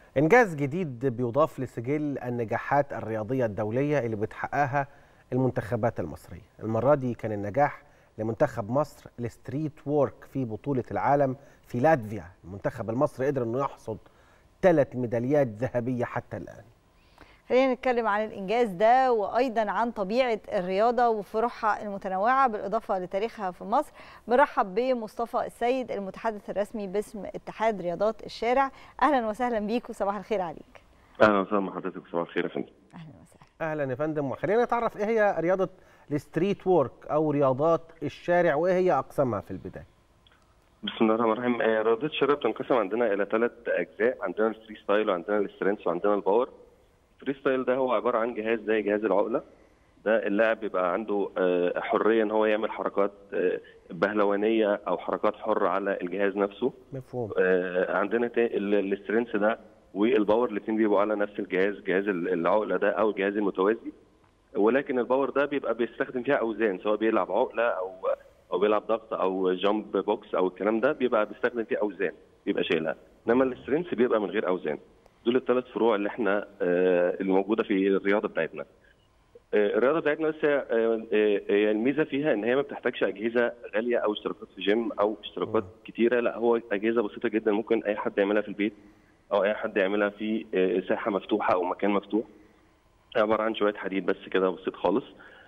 إنجاز جديد بيضاف لسجل النجاحات الرياضية الدولية اللي بتحققها المنتخبات المصرية المرة دي كان النجاح لمنتخب مصر الستريت وورك في بطولة العالم في لاتفيا المنتخب المصري قدر أنه يحصد ثلاث ميداليات ذهبية حتى الآن خلينا نتكلم عن الإنجاز ده وأيضا عن طبيعة الرياضة وفروعها المتنوعة بالإضافة لتاريخها في مصر بنرحب بمصطفى السيد المتحدث الرسمي باسم اتحاد رياضات الشارع أهلا وسهلا بيك وصباح الخير عليك اهلا وسهلا بحضرتك صباح الخير يا فندم أهلا وسهلا أهلا يا فندم وخلينا نتعرف إيه هي رياضة الستريت وورك أو رياضات الشارع وإيه هي أقسامها في البداية بسم الله الرحمن الرحيم آه، رياضة الشارع بتنقسم عندنا إلى ثلاث أجزاء عندنا الفري ستايل وعندنا السترينث وعندنا الباور الفري ستايل ده هو عبارة عن جهاز زي جهاز العقلة ده اللاعب بيبقى عنده آه، حرية إن هو يعمل حركات آه، بهلوانية أو حركات حرة على الجهاز نفسه مفهوم آه، عندنا تا- ال- السترينث ده والباور الاثنين بيبقوا على نفس الجهاز جهاز ال- العقله ده او الجهاز المتوازي ولكن الباور ده بيبقى بيستخدم فيها اوزان سواء بيلعب عقله او او بيلعب ضغط او جامب بوكس او الكلام ده بيبقى بيستخدم فيه اوزان بيبقى شايلها انما السترينث بيبقى من غير اوزان دول الثلاث فروع اللي احنا آه، اللي موجوده في الرياضه بتاعتنا آه، الرياضه بتاعتنا بس هي- آه، آه، هي الميزه فيها ان هي ما بتحتاجش اجهزه غاليه او اشتراكات في جيم او اشتراكات كتيره لا هو اجهزه بسيطه جدا ممكن اي حد يعملها في البيت او اي حد يعملها في آه، ساحه مفتوحه او مكان مفتوح عباره عن شويه حديد بس كده بسيط خالص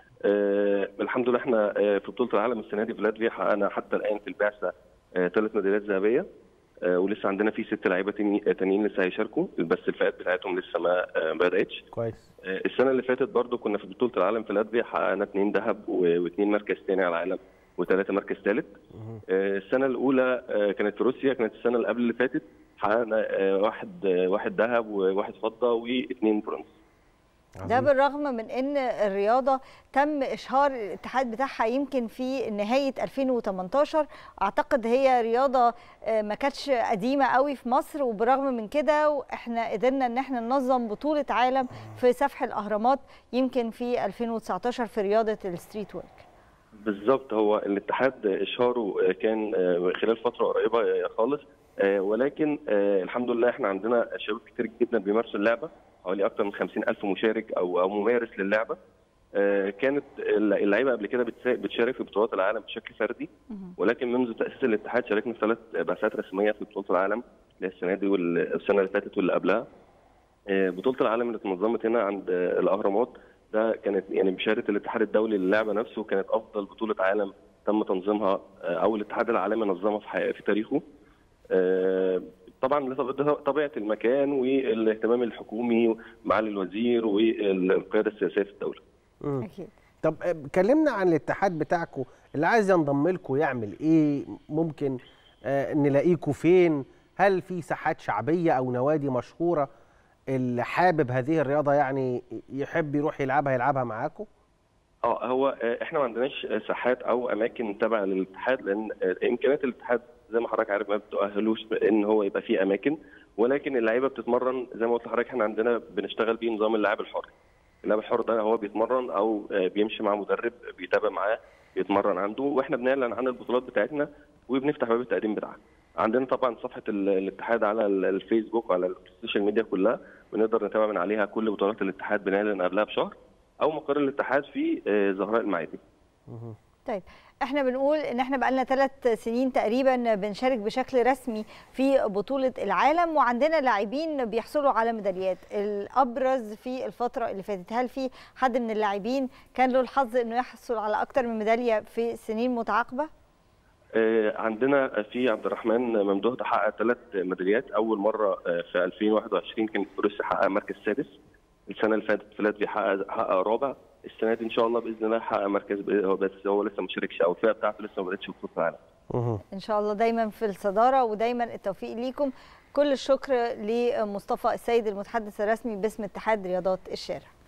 آه الحمد لله احنا آه في بطوله العالم السنه دي في لاتفيا حققنا حتى الان في البعثه ثلاث ميداليات ذهبيه آه ولسه عندنا في ست لعيبه تاني- آه، تانيين لسه هيشاركوا بس الفئات بتاعتهم لسه ما آه، ما بداتش كويس آه، السنه اللي فاتت برضو كنا في بطوله العالم في لاتفيا حققنا اثنين ذهب و- واثنين مركز ثاني على العالم وثلاثه مركز ثالث آه، السنه الاولى آه، كانت في روسيا كانت السنه اللي قبل اللي فاتت حققنا آه، واحد آه، واحد ذهب وواحد فضه واثنين برونز ده بالرغم من ان الرياضه تم اشهار الاتحاد بتاعها يمكن في نهايه 2018 اعتقد هي رياضه آه، ما كانتش قديمه قوي في مصر وبرغم من كده واحنا قدرنا ان احنا ننظم بطوله عالم في سفح الاهرامات يمكن في 2019 في رياضه الستريت ورك بالظبط هو الاتحاد اشهاره كان خلال فتره قريبه خالص ولكن الحمد لله احنا عندنا شباب كتير جدا بيمارسوا اللعبه حوالي اكثر من 50 الف مشارك او او ممارس للعبه كانت اللعيبه قبل كده بتسا- بتشارك في بطولات العالم بشكل فردي ولكن منذ تاسيس الاتحاد شاركنا في ثلاث بعثات رسميه في بطوله العالم اللي هي السنه دي والسنه اللي فاتت واللي قبلها بطوله العالم اللي اتنظمت هنا عند الاهرامات ده كانت يعني بشهاده الاتحاد الدولي للعبه نفسه كانت افضل بطوله عالم تم تنظيمها او الاتحاد العالمي نظمها في حي- في تاريخه آه، طبعا لطب- طبيعه المكان والاهتمام الحكومي معالي الوزير والقياده السياسيه في الدوله مم. اكيد طب آه، كلمنا عن الاتحاد بتاعكم اللي عايز ينضم لكم يعمل ايه ممكن آه، نلاقيكم فين هل في ساحات شعبيه او نوادي مشهوره اللي حابب هذه الرياضه يعني يحب يروح يلعبها يلعبها معاكم اه هو آه، احنا ما عندناش آه، ساحات او اماكن تابعه للاتحاد لان آه، امكانيات الاتحاد زي ما حضرتك عارف ما بتؤهلوش ان هو يبقى فيه اماكن ولكن اللعيبه بتتمرن زي ما قلت لحضرتك احنا عندنا بنشتغل بيه نظام اللاعب الحر اللاعب الحر ده هو بيتمرن او آه، بيمشي مع مدرب بيتابع معاه بيتمرن عنده واحنا بنعلن عن البطولات بتاعتنا وبنفتح باب التقديم بتاعها عندنا طبعا صفحه ال- الاتحاد على ال- الفيسبوك وعلى السوشيال ميديا كلها بنقدر نتابع من عليها كل بطولات الاتحاد بنعلن قبلها بشهر او مقر الاتحاد في آه، زهراء المعادي طيب احنا بنقول ان احنا بقالنا ثلاث سنين تقريبا بنشارك بشكل رسمي في بطولة العالم وعندنا لاعبين بيحصلوا على ميداليات الابرز في الفترة اللي فاتت هل في حد من اللاعبين كان له الحظ انه يحصل على اكتر من ميدالية في سنين متعاقبة؟ آه، عندنا في عبد الرحمن ممدوح ده حقق ثلاث ميداليات اول مره آه، في 2021 كان في روسيا حقق مركز سادس السنه اللي فاتت في لاتفيا حقق حقق رابع السنه دي ان شاء الله باذن الله حقق مركز ب- هو بس هو لسه ما شاركش او الفئه بتاعته لسه ما بداتش في بطوله العالم مهم. ان شاء الله دايما في الصدارة ودايما التوفيق ليكم كل الشكر لمصطفى السيد المتحدث الرسمي باسم اتحاد رياضات الشارع